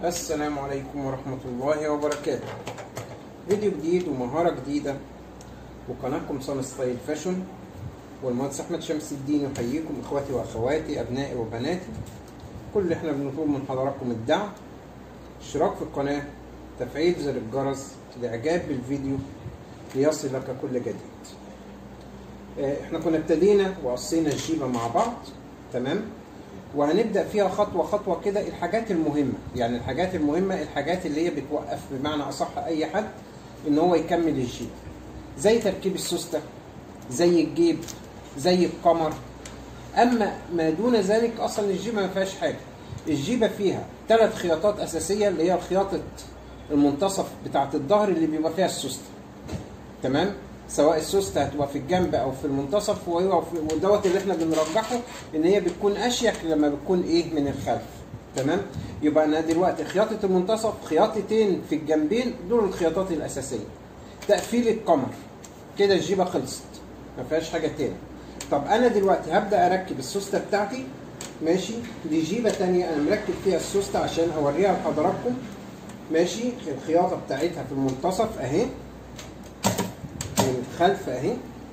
السلام عليكم ورحمة الله وبركاته فيديو جديد ومهارة جديدة وقناتكم صن ستايل فاشن والمهندس أحمد شمس الدين يحييكم إخواتي وأخواتي أبنائي وبناتي كل اللي احنا بنطلب من حضراتكم الدعم اشتراك في القناة تفعيل زر الجرس الإعجاب بالفيديو ليصلك كل جديد اه، احنا كنا ابتدينا وقصينا الجيبة مع بعض تمام وهنبدا فيها خطوه خطوه كده الحاجات المهمه يعني الحاجات المهمه الحاجات اللي هي بتوقف بمعنى اصح اي حد ان هو يكمل الجيب زي تركيب السوسته زي الجيب زي القمر اما ما دون ذلك اصلا الجيبه ما فيهاش حاجه الجيبه فيها ثلاث خياطات اساسيه اللي هي خياطه المنتصف بتاعه الظهر اللي بيبقى فيها السوسته تمام سواء السوسته هتبقى في الجنب او في المنتصف وهو ودوت اللي احنا بنرجحه ان هي بتكون اشيك لما بتكون ايه من الخلف تمام يبقى انا دلوقتي خياطه المنتصف خياطتين في الجنبين دول الخياطات الاساسيه تقفيل القمر كده الجيبه خلصت ما فيهاش حاجه تاني طب انا دلوقتي هبدا اركب السوسته بتاعتي ماشي دي جيبه تانية انا مركب فيها السوسته عشان اوريها لحضراتكم ماشي الخياطه بتاعتها في المنتصف اهي من الخلف اهي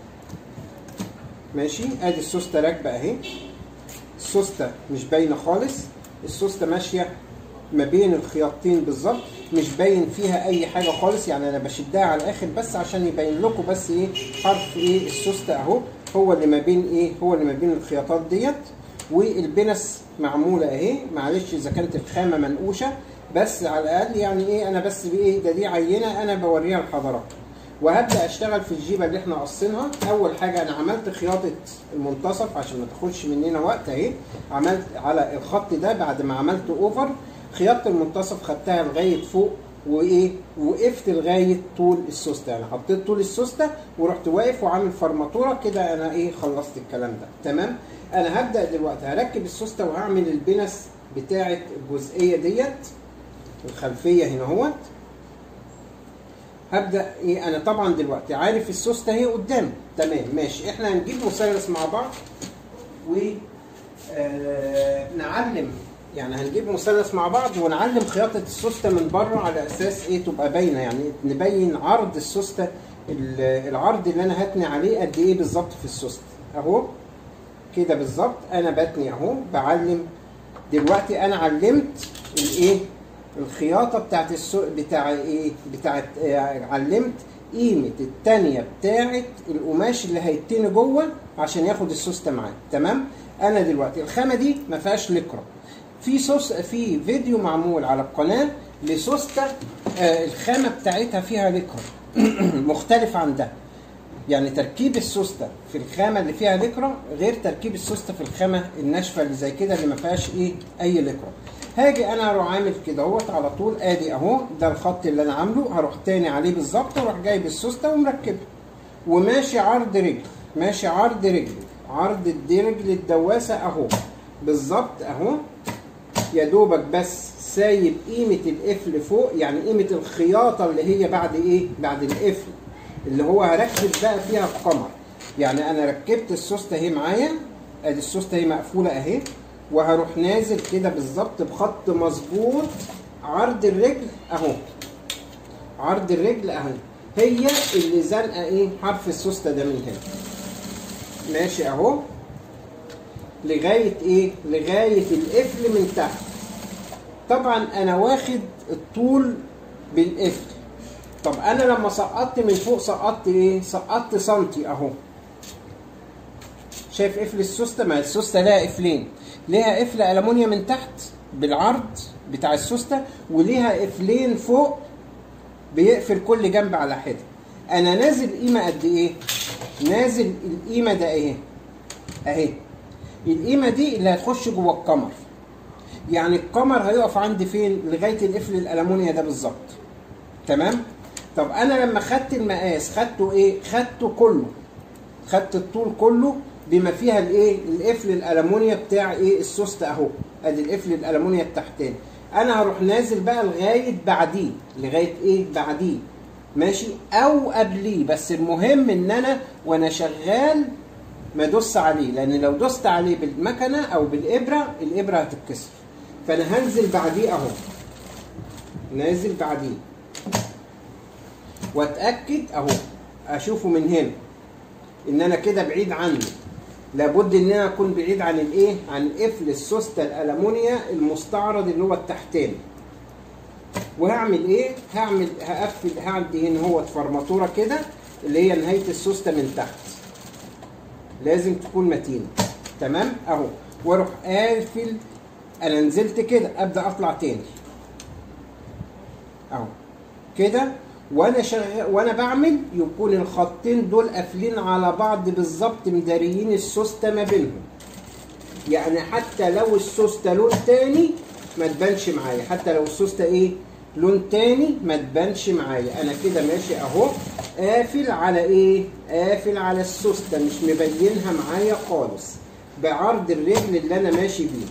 ماشي ادي السوسته راكبه اهي السوسته مش باينه خالص السوسته ماشيه ما بين الخياطتين بالظبط مش باين فيها اي حاجه خالص يعني انا بشدها على الاخر بس عشان يبين لكم بس ايه حرف ايه السوسته اهو هو اللي ما بين ايه هو اللي ما بين الخياطات ديت والبنس معموله اهي معلش اذا كانت الخامه منقوشه بس على الاقل يعني ايه انا بس بايه ده دي عينه انا بوريها لحضراتكم وهبدا اشتغل في الجيبه اللي احنا قصينها اول حاجه انا عملت خياطه المنتصف عشان ما تاخدش مننا وقت اهي عملت على الخط ده بعد ما عملت اوفر خياطه المنتصف خدتها لغايه فوق وايه وقفت لغايه طول السوسته يعني حطيت طول السوسته ورحت واقف وعامل فرماتوره كده انا ايه خلصت الكلام ده تمام انا هبدا دلوقتي هركب السوسته وهعمل البنس بتاعه الجزئيه ديت الخلفيه هنا اهوت هبدا ايه انا طبعا دلوقتي عارف السوسته اهي قدامي تمام ماشي احنا هنجيب مثلث مع بعض و آه نعلم يعني هنجيب مثلث مع بعض ونعلم خياطه السوسته من بره على اساس ايه تبقى باينه يعني نبين عرض السوسته العرض اللي انا هتني عليه قد ايه بالظبط في السوسته اهو كده بالظبط انا بتني اهو بعلم دلوقتي انا علمت الايه الخياطه بتاعت السو... بتاع ايه بتاعت آه علمت قيمه التانية بتاعت القماش اللي هيتني جوه عشان ياخد السوسته معاه تمام انا دلوقتي الخامه دي ما فيهاش لكره في سوس في فيديو معمول على القناه لسوسته آه الخامه بتاعتها فيها لكره مختلف عن ده يعني تركيب السوسته في الخامه اللي فيها لكره غير تركيب السوسته في الخامه الناشفه اللي زي كده اللي ما فيهاش ايه اي لكره هاجي انا اروح عامل كده اهوت على طول ادي اهو ده الخط اللي انا عامله هروح تاني عليه بالظبط واروح جايب السوسته ومركبها وماشي عرض رجل ماشي عرض رجل عرض رجل الدواسه اهو بالظبط اهو يا دوبك بس سايب قيمه القفل فوق يعني قيمه الخياطه اللي هي بعد ايه بعد القفل اللي هو هركب بقى فيها القمر يعني انا ركبت السوسته اهي معايا ادي السوسته اهي مقفوله اهي وهروح نازل كده بالظبط بخط مظبوط عرض الرجل اهو عرض الرجل اهو هي اللي زنقه ايه حرف السوسته ده من هنا ماشي اهو لغايه ايه لغايه القفل من تحت طبعا انا واخد الطول بالقفل طب انا لما سقطت من فوق سقطت ايه سقطت سنتي اهو شايف قفل السوسته ما السوسته لها قفلين ليها قفل المونيا من تحت بالعرض بتاع السوسته وليها قفلين فوق بيقفل كل جنب على حده انا نازل قيمه قد ايه نازل القيمه ده اهي اهي القيمه دي اللي هتخش جوه القمر يعني القمر هيقف عندي فين لغايه القفل الالمونيا ده بالظبط تمام طب انا لما خدت المقاس خدته ايه خدته كله خدت الطول كله بما فيها الايه القفل الالمونيا بتاع ايه السوست اهو ادي القفل الالمونيا التحتاني انا هروح نازل بقى لغايه بعديه لغايه ايه بعديه ماشي او قبليه بس المهم ان انا وانا شغال ما ادوس عليه لان لو دوست عليه بالمكنه او بالابره الابره هتتكسر فانا هنزل بعديه اهو نازل بعديه واتاكد اهو اشوفه من هنا ان انا كده بعيد عنه لابد ان انا اكون بعيد عن الايه عن قفل السوسته الالومنيا المستعرض اللي هو التحتاني وهعمل ايه هعمل هقفل هعدي هنا هو فرماتوره كده اللي هي نهايه السوسته من تحت لازم تكون متينه تمام اهو واروح قافل انا نزلت كده ابدا اطلع تاني اهو كده وانا شغال وانا بعمل يكون الخطين دول قافلين على بعض بالظبط مداريين السوسته ما بينهم يعني حتى لو السوسته لون تاني ما تبانش معايا حتى لو السوسته ايه لون تاني ما تبانش معايا انا كده ماشي اهو قافل على ايه قافل على السوسته مش مبينها معايا خالص بعرض الرجل اللي انا ماشي بيه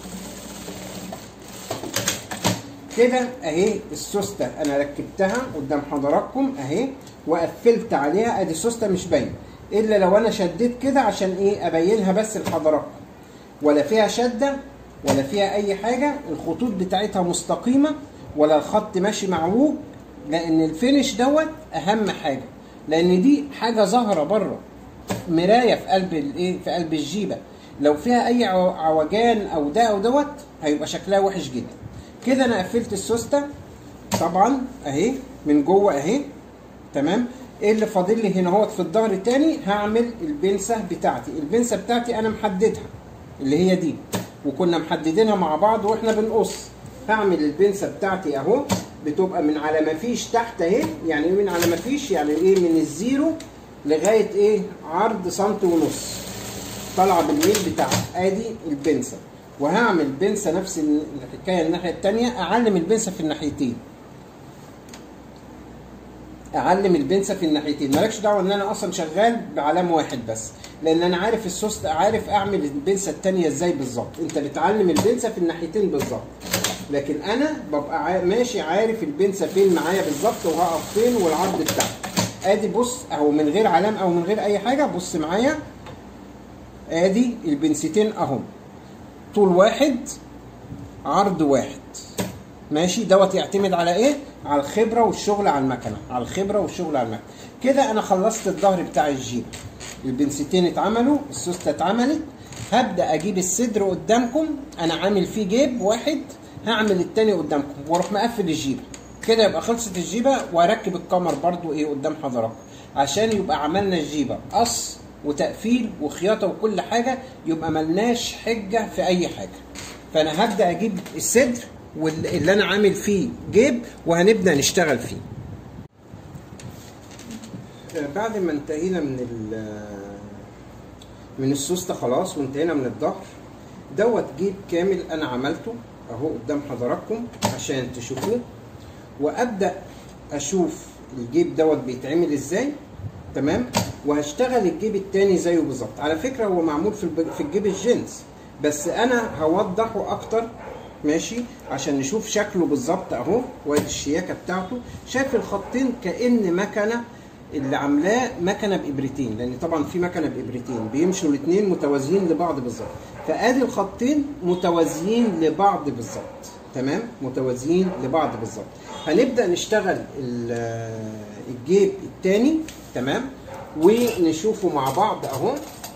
كده اهي السوسته انا ركبتها قدام حضراتكم اهي وقفلت عليها ادي السوسته مش باينه الا لو انا شديت كده عشان ايه ابينها بس لحضراتكم ولا فيها شده ولا فيها اي حاجه الخطوط بتاعتها مستقيمه ولا الخط ماشي معوج لان الفينش دوت اهم حاجه لان دي حاجه ظاهره بره مرايه في قلب الايه في قلب الجيبه لو فيها اي عوجان او ده او دوت هيبقى شكلها وحش جدا كده انا قفلت السوسته طبعا اهي من جوه اهي تمام ايه اللي فاضل لي هنا اهوت في الظهر تاني هعمل البنسه بتاعتي البنسه بتاعتي انا محددها اللي هي دي وكنا محددينها مع بعض واحنا بنقص هعمل البنسه بتاعتي اهو بتبقى من على ما فيش تحت اهي يعني ايه من على ما فيش يعني ايه من الزيرو لغايه ايه عرض سنتي ونص طالعه بالميل بتاعها ادي البنسه وهعمل بنسه نفس الحكايه الناحيه الثانيه اعلم البنسه في الناحيتين اعلم البنسه في الناحيتين مالكش دعوه ان انا اصلا شغال بعلام واحد بس لان انا عارف السوست عارف اعمل البنسه الثانيه ازاي بالظبط انت بتعلم البنسه في الناحيتين بالظبط لكن انا ببقى عا- ماشي عارف البنسه فين معايا بالظبط وهقف فين والعرض بتاعها ادي بص اهو من غير علام او من غير اي حاجه بص معايا ادي البنستين اهم طول واحد عرض واحد ماشي دوت يعتمد على ايه على الخبره والشغل على المكنه على الخبره والشغل على المكنه كده انا خلصت الظهر بتاع الجيب البنستين اتعملوا السوسته اتعملت هبدا اجيب الصدر قدامكم انا عامل فيه جيب واحد هعمل التاني قدامكم واروح مقفل الجيبه كده يبقى خلصت الجيبه واركب الكمر برضو ايه قدام حضراتكم عشان يبقى عملنا الجيبه قص وتقفيل وخياطه وكل حاجه يبقى ملناش حجه في اي حاجه فانا هبدا اجيب الصدر واللي انا عامل فيه جيب وهنبدا نشتغل فيه بعد ما انتهينا من ال من السوسته خلاص وانتهينا من الظهر دوت جيب كامل انا عملته اهو قدام حضراتكم عشان تشوفوه وابدا اشوف الجيب دوت بيتعمل ازاي تمام وهشتغل الجيب التاني زيه بالظبط على فكره هو معمول في الب- في الجيب الجينز بس انا هوضحه اكتر ماشي عشان نشوف شكله بالظبط اهو وادي الشياكه بتاعته شايف الخطين كان مكنه اللي عاملاه مكنه بابرتين لان طبعا في مكنه بابرتين بيمشوا الاثنين متوازيين لبعض بالظبط فادي الخطين متوازيين لبعض بالظبط تمام متوازيين لبعض بالظبط هنبدا نشتغل ال- الجيب الثاني تمام ونشوفه مع بعض اهو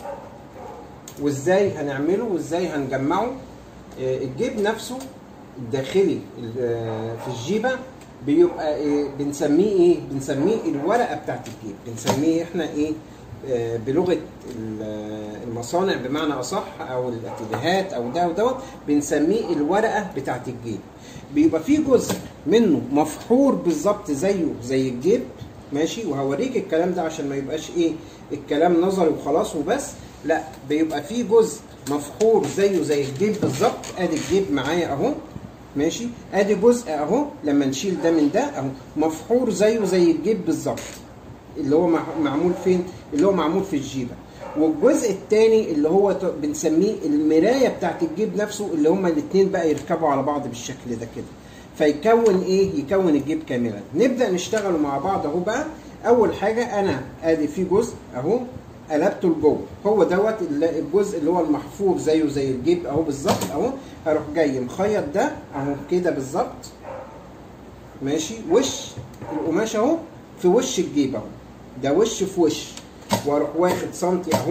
وازاي هنعمله وازاي هنجمعه آه، الجيب نفسه الداخلي آه، في الجيبه بيبقى إيه بنسميه ايه بنسميه الورقه بتاعت الجيب بنسميه احنا ايه آه، بلغه ال- المصانع بمعنى اصح او الاتجاهات او ده ودوت بنسميه الورقه بتاعت الجيب بيبقى فيه جزء منه مفحور بالظبط زيه زي الجيب ماشي وهوريك الكلام ده عشان ما يبقاش ايه الكلام نظري وخلاص وبس لا بيبقى فيه جزء مفحور زيه زي الجيب بالظبط ادي الجيب معايا اهو ماشي ادي جزء اهو لما نشيل ده من ده اهو مفحور زيه زي الجيب بالظبط اللي هو مع- معمول فين اللي هو معمول في الجيبه والجزء الثاني اللي هو ت- بنسميه المرايه بتاعت الجيب نفسه اللي هما الاثنين بقى يركبوا على بعض بالشكل ده كده فيكون ايه يكون الجيب كاملا نبدا نشتغل مع بعض اهو بقى اول حاجه انا ادي فيه جزء اهو قلبته لجوه هو دوت ال- الجزء اللي هو المحفور زيه زي الجيب اهو بالظبط اهو هروح جاي مخيط ده اهو كده بالظبط ماشي وش القماش اهو في وش الجيب اهو ده وش في وش واروح واخد سنتي اهو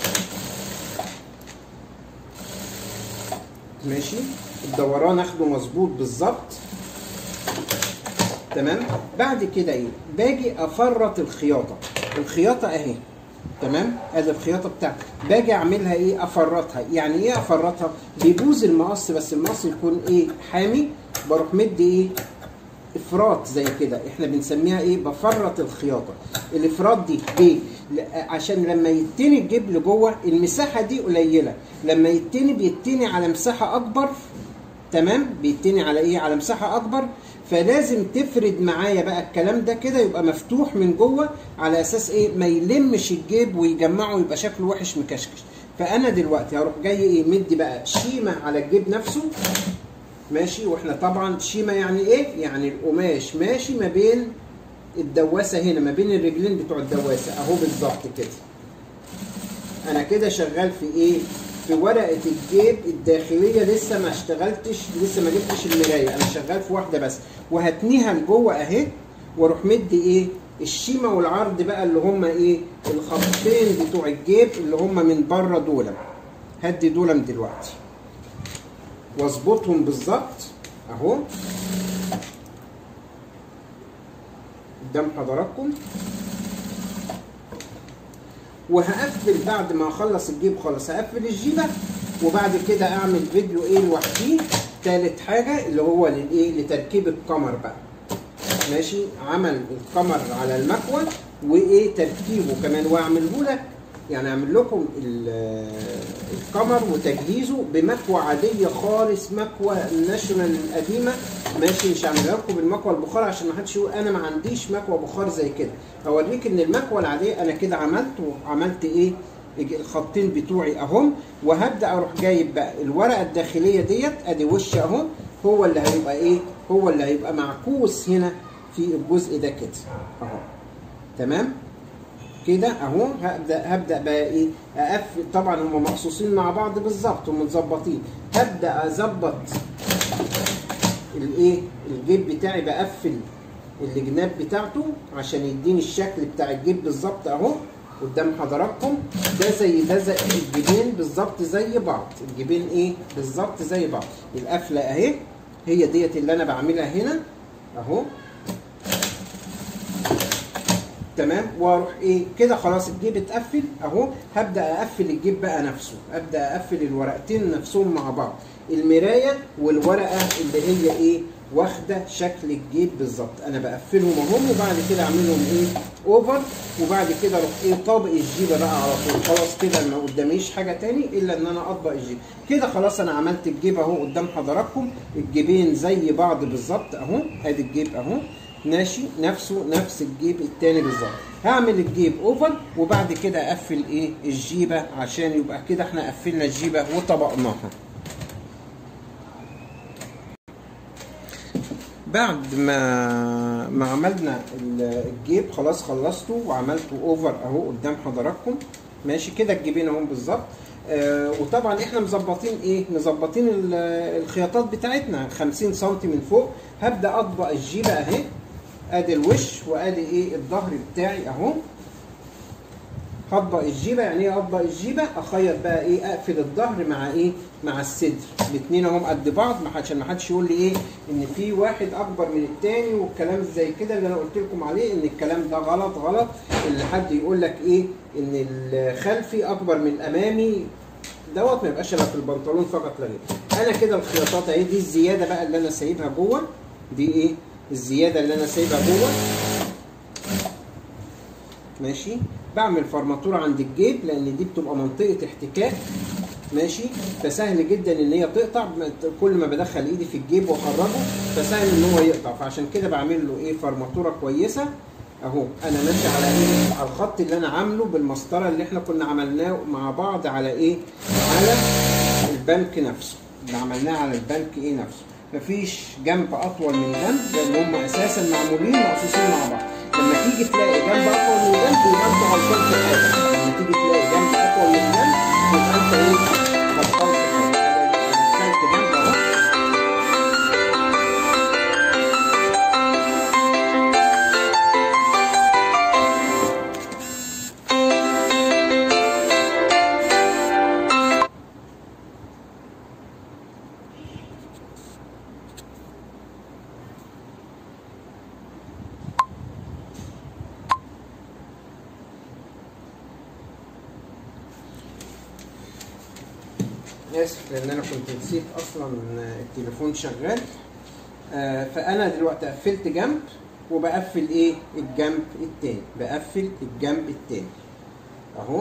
ماشي الدوران اخده مظبوط بالظبط تمام بعد كده ايه باجي افرط الخياطه الخياطه اهي تمام ادي الخياطه بتاعتي باجي اعملها ايه افرطها يعني ايه افرطها بيبوظ المقص بس المقص يكون ايه حامي بروح مدي ايه افراط زي كده احنا بنسميها ايه بفرط الخياطه الافراط دي ليه ل- عشان لما يتني الجيب لجوه المساحه دي قليله لما يتني بيتني على مساحه اكبر تمام بيتني على ايه على مساحه اكبر فلازم تفرد معايا بقى الكلام ده كده يبقى مفتوح من جوه على اساس ايه ما يلمش الجيب ويجمعه يبقى شكله وحش مكشكش فانا دلوقتي هروح جاي ايه مدي بقى شيمه على الجيب نفسه ماشي واحنا طبعا شيمه يعني ايه يعني القماش ماشي ما بين الدواسه هنا ما بين الرجلين بتوع الدواسه اهو بالظبط كده انا كده شغال في ايه في ورقه الجيب الداخليه لسه ما اشتغلتش لسه ما جبتش المرايه انا شغال في واحده بس وهتنيها لجوه اهي واروح مدي ايه الشيمه والعرض بقى اللي هم ايه الخطين بتوع الجيب اللي هم من بره دول هدي دول دلوقتي واظبطهم بالظبط اهو قدام حضراتكم وهقفل بعد ما اخلص الجيب خالص هقفل الجيبه وبعد كده اعمل فيديو ايه لوحديه تالت حاجه اللي هو للايه لتركيب الكمر بقى ماشي عمل الكمر على المكوى وايه تركيبه كمان واعمله لك يعني اعمل لكم ال- الكمر وتجهيزه بمكوى عاديه خالص مكوى الناشونال القديمه ماشي مش هعملها لكم بالمكوى البخار عشان ما حدش يقول انا ما عنديش مكوى بخار زي كده هوريك ان المكوى العاديه انا كده عملت وعملت ايه الخطين بتوعي اهم وهبدا اروح جايب بقى الورقه الداخليه ديت ادي وش اهو هو اللي هيبقى ايه هو اللي هيبقى معكوس هنا في الجزء ده كده اهو تمام كده اهو هبدا هبدا بقى ايه اقفل طبعا هم مقصوصين مع بعض بالظبط ومتظبطين هبدا اظبط الايه الجيب بتاعي بقفل الجناب بتاعته عشان يديني الشكل بتاع الجيب بالظبط اهو قدام حضراتكم ده زي ده زي الجيبين بالظبط زي بعض الجيبين ايه بالظبط زي بعض القفله اهي هي ديت اللي انا بعملها هنا اهو تمام واروح ايه كده خلاص الجيب اتقفل اهو هبدا اقفل الجيب بقى نفسه ابدا اقفل الورقتين نفسهم مع بعض المرايه والورقه اللي هي ايه واخده شكل الجيب بالظبط انا بقفلهم اهم وبعد كده اعملهم ايه اوفر وبعد كده اروح ايه طابق الجيبه بقى على طول خلاص كده ما قداميش حاجه تاني الا ان انا اطبق الجيب كده خلاص انا عملت الجيب اهو قدام حضراتكم الجيبين زي بعض بالظبط اهو ادي الجيب اهو ماشي نفسه نفس الجيب التاني بالظبط هعمل الجيب اوفر وبعد كده اقفل ايه الجيبه عشان يبقى كده احنا قفلنا الجيبه وطبقناها بعد ما ما عملنا الجيب خلاص خلصته وعملته اوفر اهو قدام حضراتكم ماشي كده الجيبين اهم بالظبط آه وطبعا احنا مظبطين ايه مظبطين ال- الخياطات بتاعتنا 50 سم من فوق هبدا اطبق الجيبه اهي ادي الوش وادي ايه الظهر بتاعي اهو هطبق الجيبه يعني ايه اطبق الجيبه اخيط بقى ايه اقفل الظهر مع ايه مع الصدر الاثنين اهم قد بعض ما عشان ما حدش يقول لي ايه ان في واحد اكبر من الثاني والكلام زي كده اللي انا قلت لكم عليه ان الكلام ده غلط غلط اللي حد يقول لك ايه ان الخلفي اكبر من الامامي دوت ما يبقاش الا في البنطلون فقط لا غير انا كده الخياطات اهي دي الزياده بقى اللي انا سايبها جوه دي ايه الزياده اللي انا سايبها جوه ماشي بعمل فرماتوره عند الجيب لان دي بتبقى منطقه احتكاك ماشي فسهل جدا ان هي تقطع كل ما بدخل ايدي في الجيب واخرجه فسهل ان هو يقطع فعشان كده بعمل له ايه فرماتوره كويسه اهو انا ماشي على ايه على الخط اللي انا عامله بالمسطره اللي احنا كنا عملناه مع بعض على ايه على البنك نفسه اللي عملناه على البنك ايه نفسه مفيش جنب اطول من جنب لان هم اساسا معمولين مقصوصين مع بعض لما تيجي تلاقي جنب اطول من جنب يبقى انت غلطان في حاجه لما تيجي تلاقي جنب اطول من جنب يبقى انت ايه غلطان في حاجه انا دخلت جنب اهو اسف لان انا كنت نسيت اصلا التليفون شغال آه، فانا دلوقتي قفلت جنب وبقفل ايه الجنب التاني بقفل الجنب التاني اهو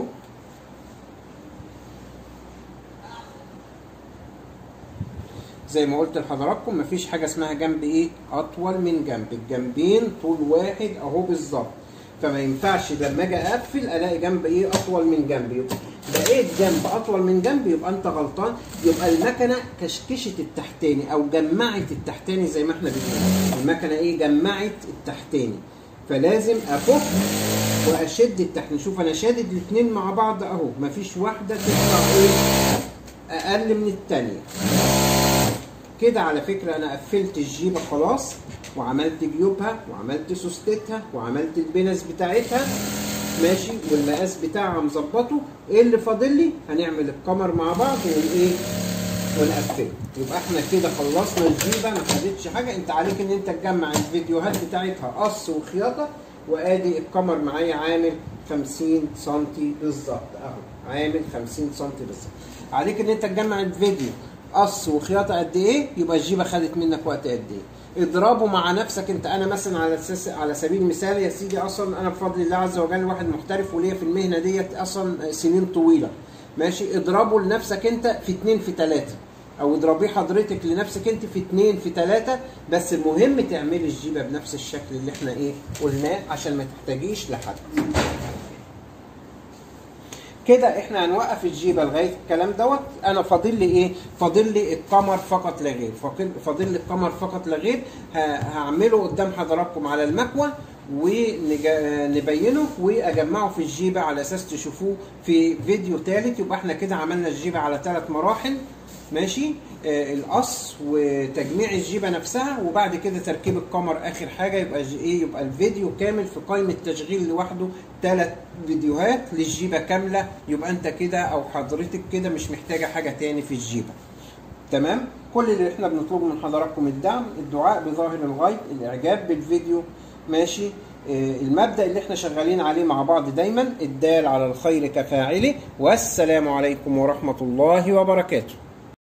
زي ما قلت لحضراتكم مفيش حاجه اسمها جنب ايه اطول من جنب الجنبين طول واحد اهو بالظبط فما ينفعش لما اجي اقفل الاقي جنب ايه اطول من جنب يبقى لقيت جنب اطول من جنب يبقى انت غلطان يبقى المكنه كشكشت التحتاني او جمعت التحتاني زي ما احنا بنقول المكنه ايه جمعت التحتاني فلازم افك واشد التحتاني شوف انا شادد الاثنين مع بعض اهو مفيش واحده تطلع ايه اقل من الثانيه كده على فكرة أنا قفلت الجيبة خلاص وعملت جيوبها وعملت سوستتها وعملت البنس بتاعتها ماشي والمقاس بتاعها مظبطه ايه اللي فاضل لي هنعمل القمر مع بعض وايه ونقفله يبقى احنا كده خلصنا الجيبه ما خدتش حاجه انت عليك ان انت تجمع الفيديوهات بتاعتها قص وخياطه وادي القمر معايا عامل 50 سم بالظبط اهو عامل 50 سم بالظبط عليك ان انت تجمع الفيديو قص وخياطه قد ايه يبقى الجيبه خدت منك وقت قد ايه اضربه مع نفسك انت انا مثلا على اساس على سبيل المثال يا سيدي اصلا انا بفضل الله عز وجل واحد محترف وليا في المهنه ديت اصلا سنين طويله ماشي اضربه لنفسك انت في اتنين في تلاته او اضربيه حضرتك لنفسك انت في اتنين في تلاته بس المهم تعملي الجيبه بنفس الشكل اللي احنا ايه قلناه عشان ما تحتاجيش لحد كده احنا هنوقف الجيبه لغايه الكلام دوت انا فاضل لي ايه فاضل لي القمر فقط لا غير فاضل- فاضل لي القمر فقط لا غير ه- هعمله قدام حضراتكم على المكوى ونبينه واجمعه في الجيبه على اساس تشوفوه في فيديو ثالث يبقى احنا كده عملنا الجيبه على ثلاث مراحل ماشي آه القص وتجميع الجيبه نفسها وبعد كده تركيب القمر اخر حاجه يبقى ج- ايه يبقى الفيديو كامل في قائمه تشغيل لوحده ثلاث فيديوهات للجيبه كامله يبقى انت كده او حضرتك كده مش محتاجه حاجه تاني في الجيبه تمام كل اللي احنا بنطلبه من حضراتكم الدعم الدعاء بظاهر الغيب الاعجاب بالفيديو ماشي آه، المبدا اللي احنا شغالين عليه مع بعض دايما الدال على الخير كفاعله والسلام عليكم ورحمه الله وبركاته